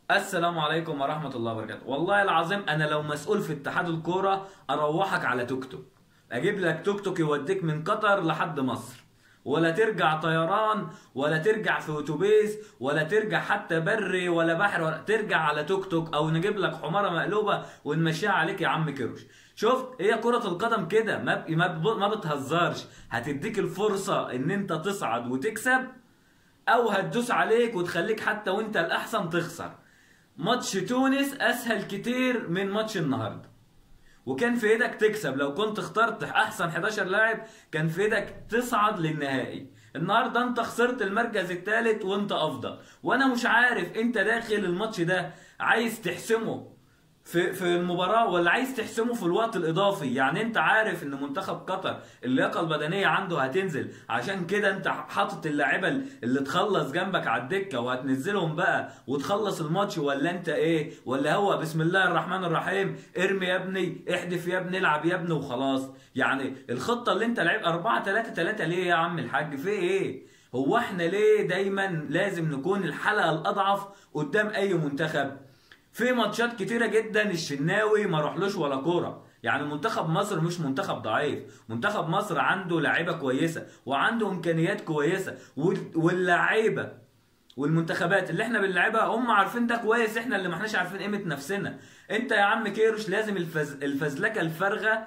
السلام عليكم ورحمة الله وبركاته والله العظيم أنا لو مسؤول في اتحاد الكورة أروحك على توك توك أجيب لك توك توك يوديك من قطر لحد مصر ولا ترجع طيران ولا ترجع في اتوبيس ولا ترجع حتى بري ولا بحر ولا ترجع على توك توك او نجيب لك حماره مقلوبه ونمشيها عليك يا عم كروش شفت هي كرة القدم كده ما ما ب- ما بتهزرش هتديك الفرصة ان انت تصعد وتكسب او هتدوس عليك وتخليك حتى وانت الاحسن تخسر ماتش تونس اسهل كتير من ماتش النهارده وكان في ايدك تكسب لو كنت اخترت احسن 11 لاعب كان في ايدك تصعد للنهائي النهارده انت خسرت المركز الثالث وانت افضل وانا مش عارف انت داخل الماتش ده عايز تحسمه في في المباراه ولا عايز تحسمه في الوقت الاضافي يعني انت عارف ان منتخب قطر اللياقه البدنيه عنده هتنزل عشان كده انت حاطط اللعيبه اللي تخلص جنبك على الدكه وهتنزلهم بقى وتخلص الماتش ولا انت ايه ولا هو بسم الله الرحمن الرحيم ارمي يا ابني احدف يا ابني العب يا ابني وخلاص يعني الخطه اللي انت لعب 4 3 3 ليه يا عم الحاج في ايه هو احنا ليه دايما لازم نكون الحلقه الاضعف قدام اي منتخب في ماتشات كتيره جدا الشناوي ما راحلوش ولا كوره يعني منتخب مصر مش منتخب ضعيف منتخب مصر عنده لعيبه كويسه وعنده امكانيات كويسه وال- واللعيبه والمنتخبات اللي احنا بنلعبها هم عارفين ده كويس احنا اللي ما احناش عارفين قيمه نفسنا انت يا عم كيروش لازم الفز... الفزلكه الفارغه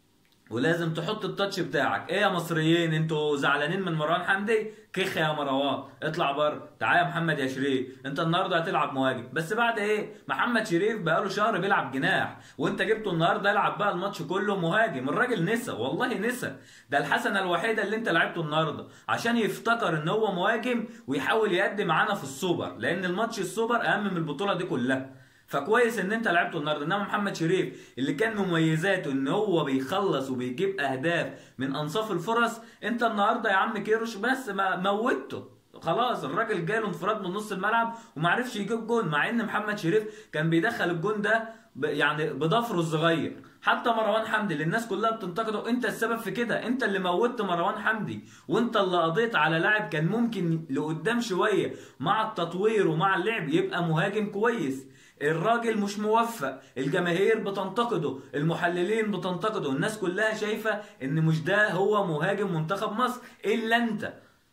ولازم تحط التاتش بتاعك ايه يا مصريين انتوا زعلانين من مروان حمدي كيخ يا مروان اطلع بره تعالى يا محمد يا شريف انت النهارده هتلعب مهاجم بس بعد ايه محمد شريف بقاله شهر بيلعب جناح وانت جبته النهارده يلعب بقى الماتش كله مهاجم الراجل نسى والله نسى ده الحسنه الوحيده اللي انت لعبته النهارده عشان يفتكر ان هو مهاجم ويحاول يأدي معانا في السوبر لان الماتش السوبر اهم من البطوله دي كلها فكويس ان انت لعبته النهارده انما محمد شريف اللي كان مميزاته ان هو بيخلص وبيجيب اهداف من انصاف الفرص انت النهارده يا عم كيروش بس ما موتته خلاص الراجل جاله انفراد من نص الملعب وما عرفش يجيب جون مع ان محمد شريف كان بيدخل الجون ده ب- يعني بضفره الصغير حتى مروان حمدي اللي الناس كلها بتنتقده انت السبب في كده انت اللي موتت مروان حمدي وانت اللي قضيت على لاعب كان ممكن لقدام شويه مع التطوير ومع اللعب يبقى مهاجم كويس الراجل مش موفق الجماهير بتنتقده المحللين بتنتقده الناس كلها شايفة ان مش ده هو مهاجم منتخب مصر الا انت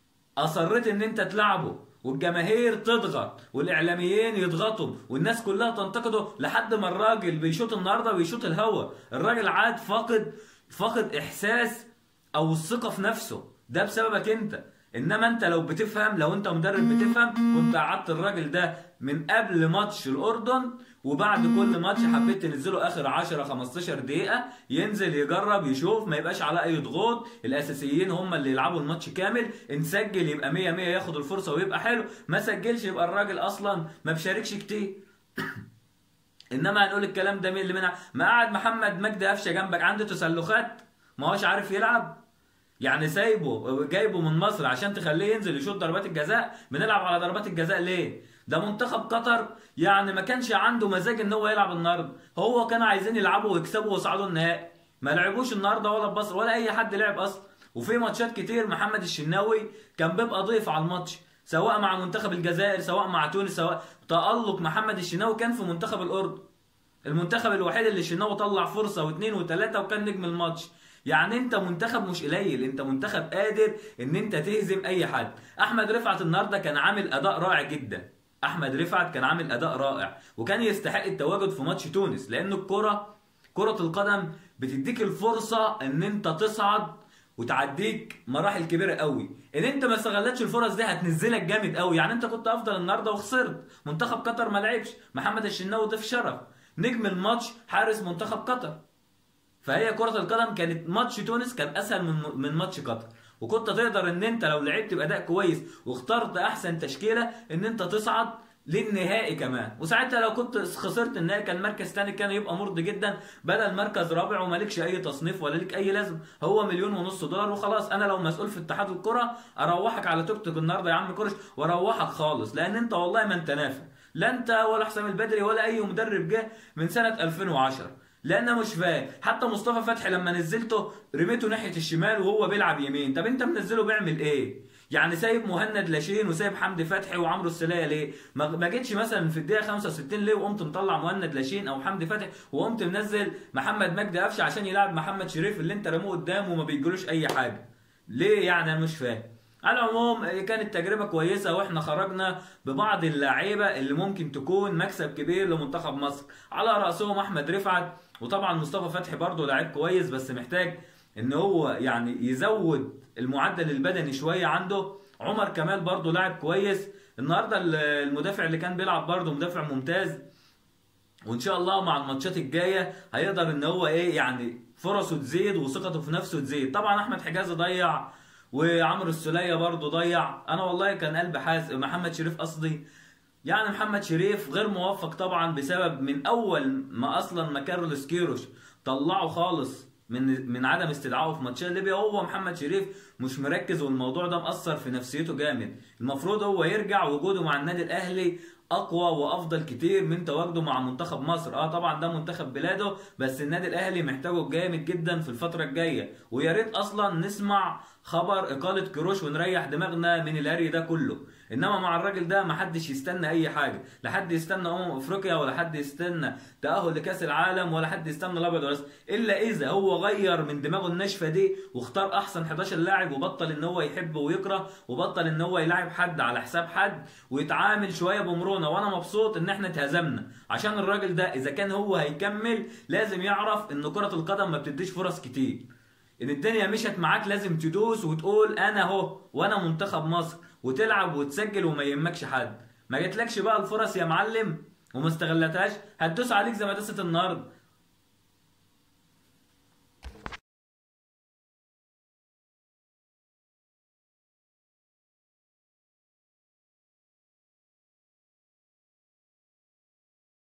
اصريت ان انت تلعبه والجماهير تضغط والاعلاميين يضغطوا والناس كلها تنتقده لحد ما الراجل بيشوط النهارده بيشوط الهوا الراجل عاد فاقد فاقد احساس او الثقه في نفسه ده بسببك انت انما انت لو بتفهم لو انت مدرب بتفهم كنت قعدت الراجل ده من قبل ماتش الاردن وبعد كل ماتش حبيت تنزله اخر 10 15 دقيقه ينزل يجرب يشوف ما يبقاش على اي ضغوط الاساسيين هم اللي يلعبوا الماتش كامل ان سجل يبقى 100 100 ياخد الفرصه ويبقى حلو ما سجلش يبقى الراجل اصلا ما بيشاركش كتير انما هنقول الكلام ده مين اللي منع ما قعد محمد مجدي قفشه جنبك عنده تسلخات ما هوش عارف يلعب يعني سايبه جايبه من مصر عشان تخليه ينزل يشوط ضربات الجزاء بنلعب على ضربات الجزاء ليه ده منتخب قطر يعني ما كانش عنده مزاج ان هو يلعب النهارده هو كانوا عايزين يلعبوا ويكسبوا ويصعدوا النهائي ما لعبوش النهارده ولا بصر ولا اي حد لعب اصلا وفي ماتشات كتير محمد الشناوي كان بيبقى ضيف على الماتش سواء مع منتخب الجزائر سواء مع تونس سواء تألق محمد الشناوي كان في منتخب الاردن المنتخب الوحيد اللي الشناوي طلع فرصه واثنين وثلاثه وكان نجم الماتش يعني انت منتخب مش قليل انت منتخب قادر ان انت تهزم اي حد احمد رفعت النهارده كان عامل اداء رائع جدا احمد رفعت كان عامل اداء رائع وكان يستحق التواجد في ماتش تونس لان الكره كره القدم بتديك الفرصه ان انت تصعد وتعديك مراحل كبيره قوي ان انت ما استغلتش الفرص دي هتنزلك جامد قوي يعني انت كنت افضل النهارده وخسرت منتخب قطر ما لعبش محمد الشناوي ضيف شرف نجم الماتش حارس منتخب قطر فهي كرة القدم كانت ماتش تونس كان اسهل من من ماتش قطر وكنت تقدر ان انت لو لعبت باداء كويس واخترت احسن تشكيله ان انت تصعد للنهائي كمان وساعتها لو كنت خسرت النهائي كان مركز تاني كان يبقى مرضي جدا بدل مركز رابع ومالكش اي تصنيف ولا ليك اي لازم هو مليون ونص دولار وخلاص انا لو مسؤول في اتحاد الكره اروحك على توك توك النهارده يا عم كرش واروحك خالص لان انت والله ما انت نافع لا انت ولا حسام البدري ولا اي مدرب جه من سنه 2010 لان مش فاهم حتى مصطفى فتحي لما نزلته رميته ناحيه الشمال وهو بيلعب يمين طب انت منزله بيعمل ايه يعني سايب مهند لاشين وسايب حمدي فتحي وعمرو السليه ليه؟ ما ما جيتش مثلا في الدقيقه 65 ليه وقمت مطلع مهند لاشين او حمدي فتحي وقمت منزل محمد مجدي قفشه عشان يلعب محمد شريف اللي انت رموه قدامه وما بيجيلوش اي حاجه. ليه يعني انا مش فاهم. على العموم كانت تجربة كويسة واحنا خرجنا ببعض اللعيبة اللي ممكن تكون مكسب كبير لمنتخب مصر على رأسهم أحمد رفعت وطبعا مصطفى فتحي برضه لاعب كويس بس محتاج ان هو يعني يزود المعدل البدني شوية عنده عمر كمال برضه لاعب كويس النهارده المدافع اللي كان بيلعب برضه مدافع ممتاز وان شاء الله مع الماتشات الجايه هيقدر ان هو ايه يعني فرصه تزيد وثقته في نفسه تزيد طبعا احمد حجازي ضيع وعمرو السوليه برضه ضيع انا والله كان قلبي حاسس محمد شريف قصدي يعني محمد شريف غير موفق طبعا بسبب من اول ما اصلا ما كارلوس كيروش طلعه خالص من من عدم استدعائه في ماتشات ليبيا هو محمد شريف مش مركز والموضوع ده مأثر في نفسيته جامد المفروض هو يرجع وجوده مع النادي الاهلي اقوى وافضل كتير من تواجده مع منتخب مصر اه طبعا ده منتخب بلاده بس النادي الاهلي محتاجه جامد جدا في الفتره الجايه ويا ريت اصلا نسمع خبر اقاله كروش ونريح دماغنا من الهري ده كله انما مع الراجل ده محدش يستنى اي حاجه لا حد يستنى امم افريقيا ولا حد يستنى تاهل لكاس العالم ولا حد يستنى الابيض والاسود الا اذا هو غير من دماغه الناشفه دي واختار احسن 11 لاعب وبطل ان هو يحب ويكره وبطل ان هو يلاعب حد على حساب حد ويتعامل شويه بمرونه وانا مبسوط ان احنا اتهزمنا عشان الراجل ده اذا كان هو هيكمل لازم يعرف ان كره القدم ما بتديش فرص كتير ان الدنيا مشت معاك لازم تدوس وتقول انا اهو وانا منتخب مصر وتلعب وتسجل وما يهمكش حد ما جاتلكش بقى الفرص يا معلم وما استغلتهاش هتدوس عليك زي ما دست النهارده